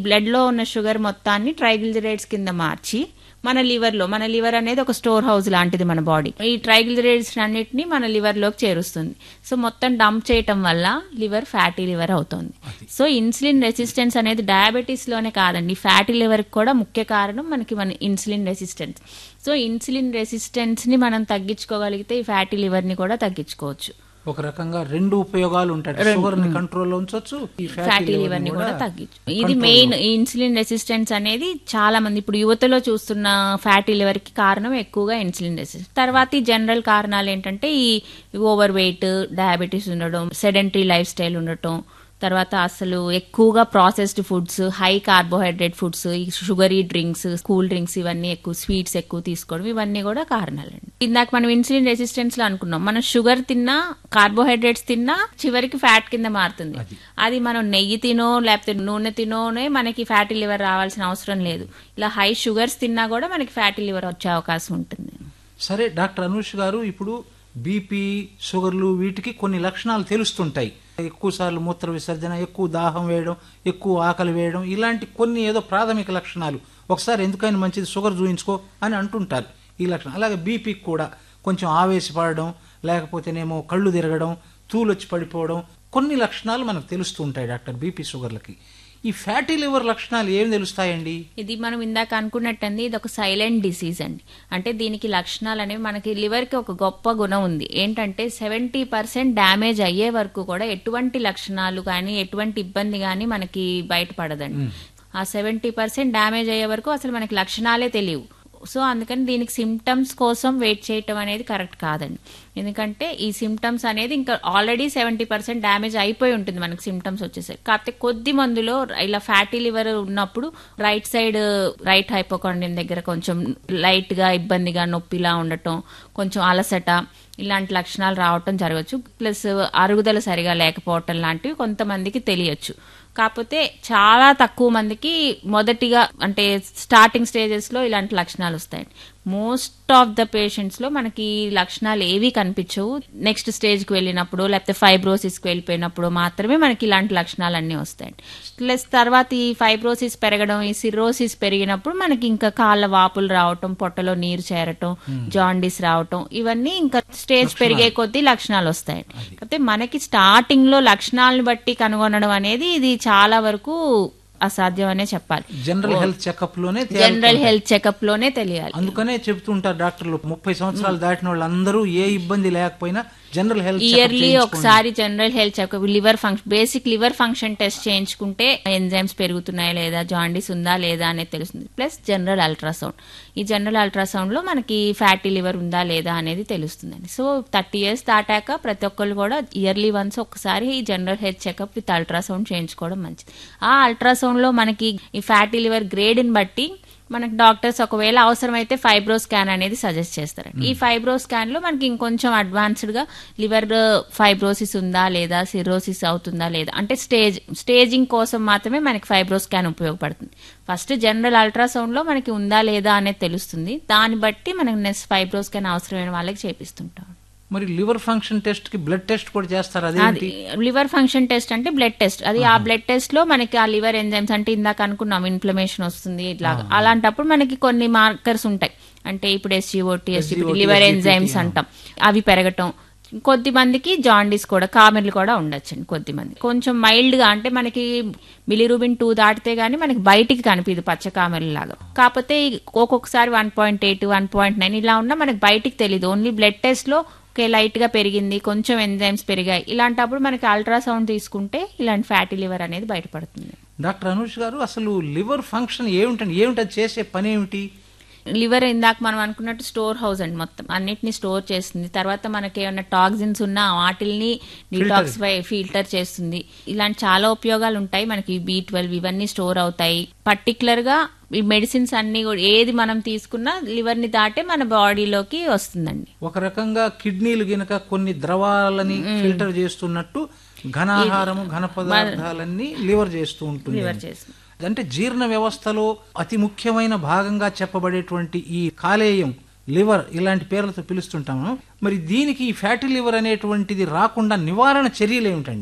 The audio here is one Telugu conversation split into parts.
బ్లడ్ లో ఉన్న షుగర్ మొత్తాన్ని ట్రైగ్లిజరైడ్స్ కింద మార్చి మన లివర్ లో మన లివర్ అనేది ఒక స్టోర్ హౌస్ లాంటిది మన బాడీ ఈ ట్రైగ్లిజరైడ్స్ అన్నిటిని మన లివర్ లోకి చేరుస్తుంది సో మొత్తం డంప్ చేయటం వల్ల లివర్ ఫ్యాటీ లివర్ అవుతుంది సో ఇన్సులిన్ రెసిస్టెన్స్ అనేది డయాబెటీస్ లోనే కాదండి ఫ్యాటీ లివర్ కూడా ముఖ్య కారణం మనకి మన insulin resistance so insulin resistance ని మనం తగ్గించుకోగలిగితే ఈ ఫ్యాటీ లివర్ ని కూడా తగ్గించుకోవచ్చు ఒక రకంగా రెండు ఉపయోగాలు ఉంటాయి షుగర్ ని కంట్రోల్లో ఉంచవచ్చు ఈ ఫ్యాటీ లివర్ ని కూడా తగ్గించు ఇది మెయిన్ ఇన్సులిన్ రెసిస్టెన్స్ అనేది చాలా మంది ఇప్పుడు యువతలో చూస్తున్న ఫ్యాటీ లివర్ కి కారణం ఎక్కువగా ఇన్సులిన్ రెసిస్టెన్స్ తర్వాత ఈ జనరల్ కారణాలు ఏంటంటే ఈ ఓవర్ వెయిట్ డయాబెటీస్ ఉండడం సెడెంటరీ లైఫ్ స్టైల్ ఉండటం తర్వాత అసలు ఎక్కువగా processed foods high carbohydrate foods ఈ షుగరీ డ్రింక్స్ కూల్ డ్రింక్స్ ఇవన్నీ ఎక్కువ స్వీట్స్ ఎక్కువ తీసుకోవడం ఇవన్నీ కూడా కారణాలండి ఇందాక మనం ఇన్సులిన్ రెసిస్టెన్స్ లో అనుకున్నాం మనం షుగర్ తిన్నా కార్బోహైడ్రేట్స్ తిన్నా చివరికి ఫ్యాట్ కింద మారుతుంది అది మనం నెయ్యి తినో లేకపోతే నూనె తినోనే మనకి ఫ్యాటీ లివర్ రావాల్సిన అవసరం లేదు ఇలా హై షుగర్స్ తిన్నా కూడా మనకి ఫ్యాటీ లివర్ వచ్చే అవకాశం ఉంటుంది సరే డాక్టర్ అనూష్ గారు ఇప్పుడు బీపీ షుగర్లు వీటికి కొన్ని లక్షణాలు తెలుస్తుంటాయి ఎక్కువ సార్లు మూత్ర విసర్జన ఎక్కువ దాహం వేయడం ఎక్కువ ఆకలి వేయడం ఇలాంటి కొన్ని ఏదో ప్రాథమిక లక్షణాలు ఒకసారి ఎందుకైనా మంచిది షుగర్ చూయించుకో అని అంటుంటారు ఈ లక్షణం అలాగే బీపీకి కూడా కొంచెం ఆవేశపడడం లేకపోతేనేమో కళ్ళు తిరగడం తూలొచ్చి పడిపోవడం కొన్ని లక్షణాలు మనకు తెలుస్తూ ఉంటాయి డాక్టర్ బీపీ షుగర్లకి ఈ ఫ్యాటీ లివర్ లక్షణాలు ఏం తెలుస్తాయండి ఇది మనం ఇందాక అనుకున్నట్టండి ఇది ఒక సైలెంట్ డిసీజ్ అండి అంటే దీనికి లక్షణాలు అనేవి మనకి లివర్ కి ఒక గొప్ప గుణం ఉంది ఏంటంటే సెవెంటీ పర్సెంట్ డ్యామేజ్ అయ్యే వరకు కూడా ఎటువంటి లక్షణాలు కానీ ఎటువంటి ఇబ్బంది కానీ మనకి బయటపడదండి ఆ సెవెంటీ పర్సెంట్ డ్యామేజ్ అయ్యే వరకు అసలు మనకి లక్షణాలే తెలియవు సో అందుకని దీనికి సిమ్టమ్స్ కోసం వెయిట్ చేయటం అనేది కరెక్ట్ కాదండి ఎందుకంటే ఈ సిమ్టమ్స్ అనేది ఇంకా ఆల్రెడీ సెవెంటీ పర్సెంట్ డ్యామేజ్ అయిపోయి ఉంటుంది మనకి సిమ్టమ్స్ వచ్చేసరికి కాకపోతే కొద్ది మందులో ఇలా ఫ్యాటీ లివర్ ఉన్నప్పుడు రైట్ సైడ్ రైట్ హైపోకాండియం దగ్గర కొంచెం లైట్ గా ఇబ్బందిగా నొప్పిలా ఉండటం కొంచెం అలసట ఇలాంటి లక్షణాలు రావటం జరగచ్చు ప్లస్ అరుగుదల సరిగా లేకపోవటం లాంటివి కొంతమందికి తెలియచ్చు కాకపోతే చాలా తక్కువ మందికి మొదటిగా అంటే స్టార్టింగ్ స్టేజెస్ లో ఇలాంటి లక్షణాలు వస్తాయి మోస్ట్ ఆఫ్ ద పేషెంట్స్ లో మనకి ఈ లక్షణాలు ఏవి కనిపించవు నెక్స్ట్ స్టేజ్ కి వెళ్ళినప్పుడు లేకపోతే ఫైబ్రోసిస్ కి వెళ్ళిపోయినప్పుడు మాత్రమే మనకి ఇలాంటి లక్షణాలు అన్ని వస్తాయి ప్లస్ తర్వాత ఈ ఫైబ్రోసిస్ పెరగడం ఈ సిరోసిస్ పెరిగినప్పుడు మనకి ఇంకా కాళ్ళ వాపులు రావటం పొట్టలో నీరు చేరటం జాండీస్ రావటం ఇవన్నీ ఇంకా స్టేజ్ పెరిగే కొద్దీ లక్షణాలు వస్తాయి కాకపోతే మనకి స్టార్టింగ్ లో లక్షణాలను బట్టి కనుగొనడం అనేది ఇది చాలా వరకు అసాధ్యం అనే చెప్పాలి జనరల్ హెల్త్ చెకప్ లోనే జనరల్ హెల్త్ చెకప్ లోనే తెలియాలి అందుకనే చెప్తుంటారు డాక్టర్లు ముప్పై సంవత్సరాలు దాటిన వాళ్ళందరూ ఏ ఇబ్బంది లేకపోయినా జనరల్ హెల్త్ ఇయర్లీ ఒకసారి general health checkup liver function basic liver function test చేయించుకుంటే ఎంజైమ్స్ పెరుగుతున్నాయా లేదా జాండీస్ ఉందా లేదా అనేది తెలుస్తుంది ప్లస్ జనరల్ అల్ట్రాసౌండ్ ఈ జనరల్ అల్ట్రాసౌండ్ లో మనకి ఫ్యాటీ లివర్ ఉందా లేదా అనేది తెలుస్తుందండి సో థర్టీ ఇయర్స్ దాటాక ప్రతి ఒక్కరు కూడా ఇయర్లీ వన్స్ ఒకసారి ఈ general health checkup with ultrasound చేయించుకోవడం మంచిది ఆ అల్ట్రాసౌండ్ లో మనకి ఈ ఫ్యాటీ లివర్ గ్రేడ్ ని బట్టి మనకి డాక్టర్స్ ఒకవేళ అవసరమైతే ఫైబ్రో స్కాన్ అనేది సజెస్ట్ చేస్తారండి ఈ ఫైబ్రో స్కాన్ లో మనకి ఇంకొంచెం అడ్వాన్స్డ్ గా లివర్ ఫైబ్రోసిస్ ఉందా లేదా సిరోసిస్ అవుతుందా లేదా అంటే స్టేజ్ స్టేజింగ్ కోసం మాత్రమే మనకి ఫైబ్రో స్కాన్ ఉపయోగపడుతుంది ఫస్ట్ జనరల్ అల్ట్రాసౌండ్ లో మనకి ఉందా లేదా అనేది తెలుస్తుంది దాన్ని బట్టి మనకి నెక్స్ట్ ఫైబ్రో స్కాన్ అవసరమైన వాళ్ళకి చేపిస్తుంటాం మరి లివర్ ఫంక్షన్ టెస్ట్ కి బ్లడ్ టెస్ట్ కూడా చేస్తారు అది అదేంటి లివర్ ఫంక్షన్ టెస్ట్ అంటే బ్లడ్ టెస్ట్ అది ఆ బ్లడ్ టెస్ట్ లో మనకి ఆ లివర్ ఎంజైమ్స్ అంటే ఇందాక అనుకున్నాం ఇన్ఫ్లమేషన్ వస్తుంది ఇట్లా అలాంటప్పుడు మనకి కొన్ని మార్కర్స్ ఉంటాయి అంటే ఇప్పుడు ఎస్జిఓటి ఎస్జిపిటి లివర్ ఎంజైమ్స్ అంటాం అవి పెరగటం కొద్ది మందికి జాండీస్ కూడా కామెర్లు కూడా ఉండొచ్చండి కొద్ది మంది కొంచెం మైల్డ్ గా అంటే మనకి బిలిరూబిన్ టూ దాటితే గానీ మనకి బయటికి కనిపించదు పచ్చ కామెర్లు లాగా కాకపోతే ఒక్కొక్కసారి one point eight one point nine ఇలా ఉన్నా మనకి బయటికి తెలియదు ఓన్లీ బ్లడ్ టెస్ట్ లో ఓకే లైట్ గా పెరిగింది కొంచెం ఎంజైమ్స్ పెరిగాయి ఇలాంటప్పుడు మనకి అల్ట్రాసౌండ్ తీసుకుంటే ఇలాంటి ఫ్యాటీ లివర్ అనేది బయటపడుతుంది డాక్టర్ అనూష్ గారు అసలు లివర్ ఫంక్షన్ ఏమిటండి ఏమిటి అది చేసే పని ఏమిటి లివర్ ఇందాక మనం అనుకున్నట్టు స్టోర్ హౌస్ అండి మొత్తం అన్నిటిని స్టోర్ చేస్తుంది తర్వాత మనకి ఏమైనా టాక్సిన్స్ ఉన్నా వాటిల్ని డిటాక్సిఫై ఫిల్టర్ చేస్తుంది ఇలాంటి చాలా ఉపయోగాలు ఉంటాయి మనకి బి ట్వెల్వ్ ఇవన్నీ స్టోర్ అవుతాయి పర్టికులర్ గా ఈ మెడిసిన్స్ అన్ని కూడా ఏది మనం తీసుకున్నా లివర్ ని దాటే మన బాడీలోకి వస్తుందండి ఒక రకంగా కిడ్నీలు గినక కొన్ని ద్రవాలని ఫిల్టర్ చేస్తున్నట్టు ఘనాహారము ఘన పదార్థాలన్నీ లివర్ చేస్తూ ఉంటుంది లివర్ చేస్తుంది అంటే జీర్ణ వ్యవస్థలో అతి ముఖ్యమైన భాగంగా చెప్పబడేటువంటి ఈ కాలేయం లివర్ ఇలాంటి పేర్లతో పిలుస్తుంటాము మరి దీనికి ఈ ఫ్యాటీ లివర్ అనేటువంటిది రాకుండా నివారణ చర్యలు ఏమిటండి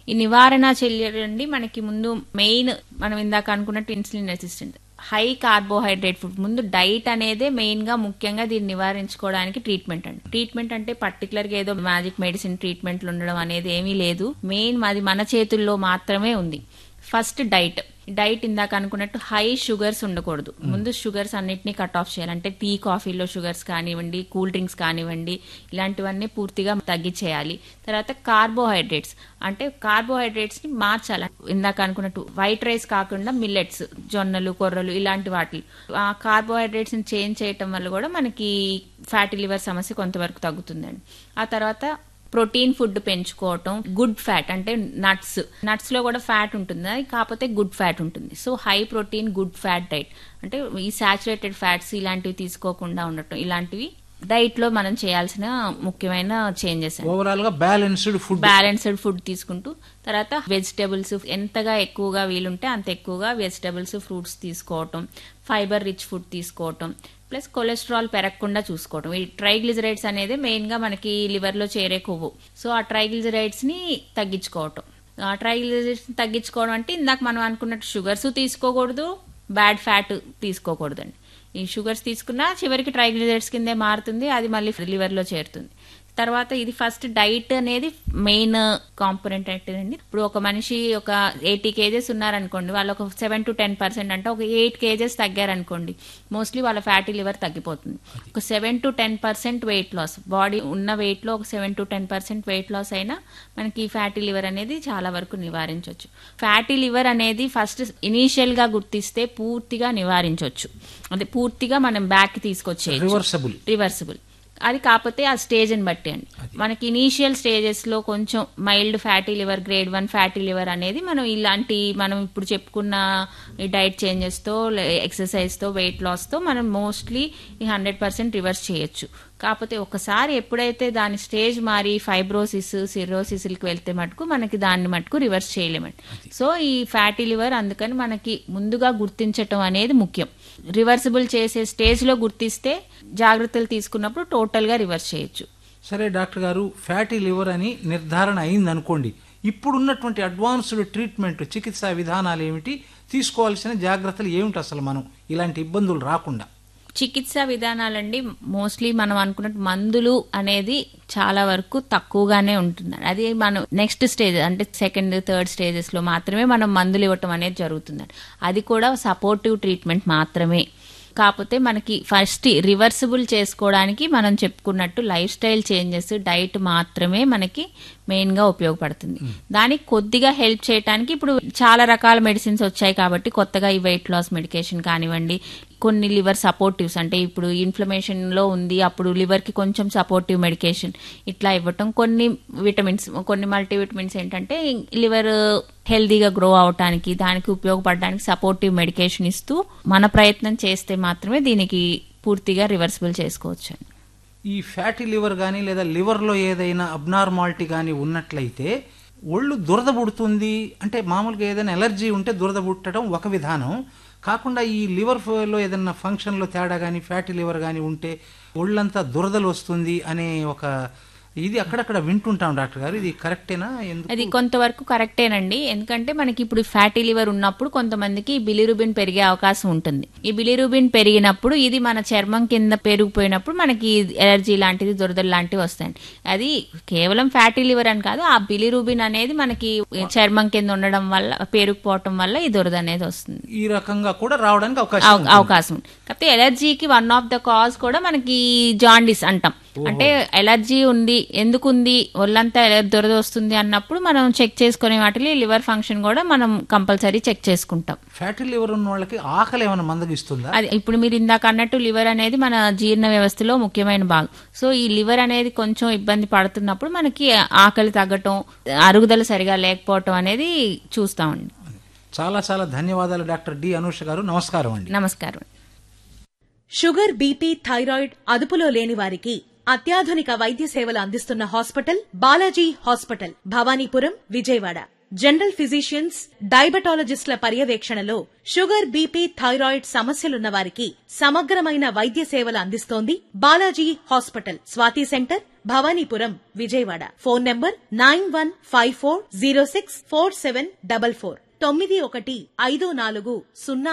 ఈ నివారణ చర్యలండి మనకి ముందు మెయిన్ మనం ఇందాక అనుకున్నట్టు insulin resistant high carbohydrate food ముందు డైట్ అనేదే మెయిన్ గా ముఖ్యంగా దీన్ని నివారించుకోవడానికి ట్రీట్మెంట్ అండి ట్రీట్మెంట్ అంటే పర్టికులర్ గా ఏదో మ్యాజిక్ మెడిసిన్ ట్రీట్మెంట్లు ఉండడం అనేది ఏమీ లేదు మెయిన్ మాది మన చేతుల్లో మాత్రమే ఉంది ఫస్ట్ డైట్ డైట్ ఇందాక అనుకున్నట్టు హై షుగర్స్ ఉండకూడదు ముందు షుగర్స్ అన్నిటినీ కట్ ఆఫ్ చేయాలి అంటే టీ కాఫీలో షుగర్స్ కానివ్వండి కూల్ డ్రింక్స్ కానివ్వండి ఇలాంటివన్నీ పూర్తిగా తగ్గించేయాలి తర్వాత కార్బోహైడ్రేట్స్ అంటే కార్బోహైడ్రేట్స్ ని మార్చాలి ఇందాక అనుకున్నట్టు వైట్ రైస్ కాకుండా మిల్లెట్స్ జొన్నలు కొర్రలు ఇలాంటి వాటి ఆ కార్బోహైడ్రేట్స్ ని చేంజ్ చేయటం వల్ల కూడా మనకి ఫ్యాటీ లివర్ సమస్య కొంతవరకు తగ్గుతుందండి ఆ తర్వాత ప్రోటీన్ ఫుడ్ పెంచుకోవటం గుడ్ ఫ్యాట్ అంటే నట్స్ నట్స్ లో కూడా ఫ్యాట్ ఉంటుంది అది కాకపోతే గుడ్ ఫ్యాట్ ఉంటుంది so high protein good fat diet అంటే ఈ సాచురేటెడ్ ఫ్యాట్స్ ఇలాంటివి తీసుకోకుండా ఉండటం ఇలాంటివి డైట్ లో మనం చేయాల్సిన ముఖ్యమైన చేంజెస్ ఓవరాల్ గా బ్యాలెన్స్డ్ ఫుడ్ బ్యాలెన్స్డ్ ఫుడ్ తీసుకుంటూ తర్వాత వెజిటబుల్స్ ఎంతగా ఎక్కువగా వీలుంటే అంత ఎక్కువగా వెజిటబుల్స్ ఫ్రూట్స్ తీసుకోవటం ఫైబర్ రిచ్ ఫుడ్ తీసుకోవటం ప్లస్ కొలెస్ట్రాల్ పెరగకుండా చూసుకోవటం ఈ ట్రైగ్లిజరైడ్స్ అనేది మెయిన్ గా మనకి లివర్ లో చేరే కొవ్వు సో ఆ ట్రైగ్లిజరైడ్స్ ని తగ్గించుకోవటం ఆ ట్రైగ్లిజరైడ్స్ తగ్గించుకోవడం అంటే ఇందాక మనం అనుకున్నట్టు షుగర్స్ తీసుకోకూడదు బ్యాడ్ ఫ్యాట్ తీసుకోకూడదండి ఈ షుగర్స్ తీసుకున్నా చివరికి ట్రైగ్లిజరైడ్స్ కిందే మారుతుంది అది మళ్ళీ లివర్ లో చేరుతుంది తర్వాత ఇది ఫస్ట్ డైట్ అనేది మెయిన్ కాంపోనెంట్ అంటేనండి ఇప్పుడు ఒక మనిషి ఒక ఎయిటీ కేజెస్ ఉన్నారనుకోండి వాళ్ళు ఒక సెవెన్ టు టెన్ పర్సెంట్ అంటే ఒక ఎయిట్ కేజెస్ తగ్గారనుకోండి మోస్ట్లీ వాళ్ళ ఫ్యాటీ లివర్ తగ్గిపోతుంది ఒక seven to ten percent weight loss body ఉన్న వెయిట్ లో ఒక seven to ten percent weight loss అయినా మనకి ఈ ఫ్యాటీ లివర్ అనేది చాలా వరకు నివారించవచ్చు ఫ్యాటీ లివర్ అనేది ఫస్ట్ ఇనీషియల్ గా గుర్తిస్తే పూర్తిగా నివారించవచ్చు అంటే పూర్తిగా మనం బ్యాక్ తీసుకొచ్చేయచ్చు రివర్సబుల్ రివర్సిబుల్ అది కాకపోతే ఆ స్టేజ్ ని బట్టి అండి మనకి ఇనీషియల్ స్టేజెస్ లో కొంచెం mild fatty liver grade one fatty liver అనేది మనం ఇలాంటి మనం ఇప్పుడు చెప్పుకున్న ఈ డైట్ చేంజెస్ తో ఎక్సర్సైజ్ తో వెయిట్ లాస్ తో మనం మోస్ట్లీ ఈ హండ్రెడ్ పర్సెంట్ రివర్స్ చేయొచ్చు కాకపోతే ఒకసారి ఎప్పుడైతే దాని స్టేజ్ మారి ఫైబ్రోసిస్ సిరోసిస్కి వెళ్తే మటుకు మనకి దాన్ని మటుకు రివర్స్ చేయలేమండి సో ఈ ఫ్యాటీ లివర్ అందుకని మనకి ముందుగా గుర్తించటం అనేది ముఖ్యం రివర్సిబుల్ చేసే స్టేజ్ లో గుర్తిస్తే జాగ్రత్తలు తీసుకున్నప్పుడు టోటల్ గా రివర్స్ చేయొచ్చు సరే డాక్టర్ గారు ఫ్యాటీ లివర్ అని నిర్ధారణ అయింది అనుకోండి ఇప్పుడున్నటువంటి అడ్వాన్స్డ్ ట్రీట్మెంట్ చికిత్సా విధానాలు ఏమిటి తీసుకోవాల్సిన జాగ్రత్తలు ఏమిటి అసలు మనం ఇలాంటి ఇబ్బందులు రాకుండా చికిత్సా విధానాలండి మోస్ట్లీ మనం అనుకున్నట్టు మందులు అనేది చాలా వరకు తక్కువగానే ఉంటుంది అది మనం నెక్స్ట్ స్టేజ్ అంటే సెకండ్ థర్డ్ స్టేజెస్ లో మాత్రమే మనం మందులు ఇవ్వటం అనేది జరుగుతుంది అది కూడా సపోర్టివ్ ట్రీట్మెంట్ మాత్రమే కాకపోతే మనకి ఫస్ట్ రివర్సిబుల్ చేసుకోవడానికి మనం చెప్పుకున్నట్టు లైఫ్ స్టైల్ చేంజెస్ డైట్ మాత్రమే మనకి మెయిన్ గా ఉపయోగపడుతుంది దానికి కొద్దిగా హెల్ప్ చేయడానికి ఇప్పుడు చాలా రకాల మెడిసిన్స్ వచ్చాయి కాబట్టి కొత్తగా ఈ వెయిట్ లాస్ మెడికేషన్ కానివ్వండి కొన్ని లివర్ సపోర్టివ్స్ అంటే ఇప్పుడు ఇన్ఫ్లమేషన్ లో ఉంది అప్పుడు లివర్ కి కొంచెం సపోర్టివ్ మెడికేషన్ ఇట్లా ఇవ్వటం కొన్ని విటమిన్స్ కొన్ని మల్టీవిటమిన్స్ ఏంటంటే లివర్ హెల్దీగా గ్రో అవటానికి దానికి ఉపయోగపడడానికి సపోర్టివ్ మెడికేషన్ ఇస్తూ మన ప్రయత్నం చేస్తే మాత్రమే దీనికి పూర్తిగా రివర్సిబుల్ చేసుకోవచ్చు అండి ఈ ఫ్యాటీ లివర్ కానీ లేదా లివర్లో ఏదైనా అబ్నార్మాలిటీ కానీ ఉన్నట్లయితే ఒళ్ళు దురద పుడుతుంది అంటే మామూలుగా ఏదైనా ఎలర్జీ ఉంటే దురద పుట్టడం ఒక విధానం కాకుండా ఈ లివర్ లో ఏదైనా ఫంక్షన్లో తేడా కానీ ఫ్యాటీ లివర్ కానీ ఉంటే ఒళ్ళంతా దురదలు వస్తుంది అనే ఒక ఇది అక్కడక్కడ వింటుంటాం డాక్టర్ గారు ఇది కరెక్టేనా ఎందుకు అది కొంతవరకు కరెక్టేనండి ఎందుకంటే మనకి ఇప్పుడు ఫ్యాటీ లివర్ ఉన్నప్పుడు కొంతమందికి బిలిరుబిన్ పెరిగే అవకాశం ఉంటుంది ఈ బిలిరుబిన్ పెరిగినప్పుడు ఇది మన చర్మం కింద పెరిగిపోయినప్పుడు మనకి ఎలర్జీ లాంటిది దురదలు లాంటివి వస్తాయండి అది కేవలం ఫ్యాటీ లివర్ అని కాదు ఆ బిలిరుబిన్ అనేది మనకి చర్మం కింద ఉండడం వల్ల పేరుకుపోవటం వల్ల ఈ దురద అనేది వస్తుంది ఈ రకంగా కూడా రావడానికి అవకాశం అవ- అవకాశం ఉంది కాకపోతే ఎలర్జీకి వన్ ఆఫ్ ద కాజ్ కూడా మనకి జాండిస్ అంటాం అంటే ఎలర్జీ ఉంది ఎందుకు ఉంది ఒళ్ళంతా ఎల- దురద వస్తుంది అన్నప్పుడు మనం చెక్ చేసుకునే వాటిని లివర్ ఫంక్షన్ కూడా మనం కంపల్సరీ చెక్ చేసుకుంటాం ఫ్యాటీ లివర్ ఉన్న వాళ్ళకి ఆకలి ఏమైనా మందగిస్తుందా అది ఇప్పుడు మీరు ఇందాక అన్నట్టు లివర్ అనేది మన జీర్ణ వ్యవస్థలో ముఖ్యమైన భాగం సో ఈ లివర్ అనేది కొంచెం ఇబ్బంది పడుతున్నప్పుడు మనకి ఆకలి తగ్గటం అరుగుదల సరిగా లేకపోవటం అనేది చూస్తామండి చాలా చాలా ధన్యవాదాలు డాక్టర్ డి అనూష గారు నమస్కారం అండి నమస్కారం షుగర్ బీపీ థైరాయిడ్ అదుపులో లేని వారికి అత్యాధునిక వైద్య సేవలు అందిస్తున్న hospital Balaji hospital Bhavanipuram Vijayawada general physicians డయాబెటాలజిస్టుల పర్యవేక్షణలో షుగర్ బీపీ థైరాయిడ్ సమస్యలున్న వారికి సమగ్రమైన వైద్య సేవలు అందిస్తోంది Balaji hospital Swathi centre Bhavanipuram Vijayawada phone number nine one five four zero six four seven double four తొమ్మిది ఒకటి ఐదు నాలుగు సున్నా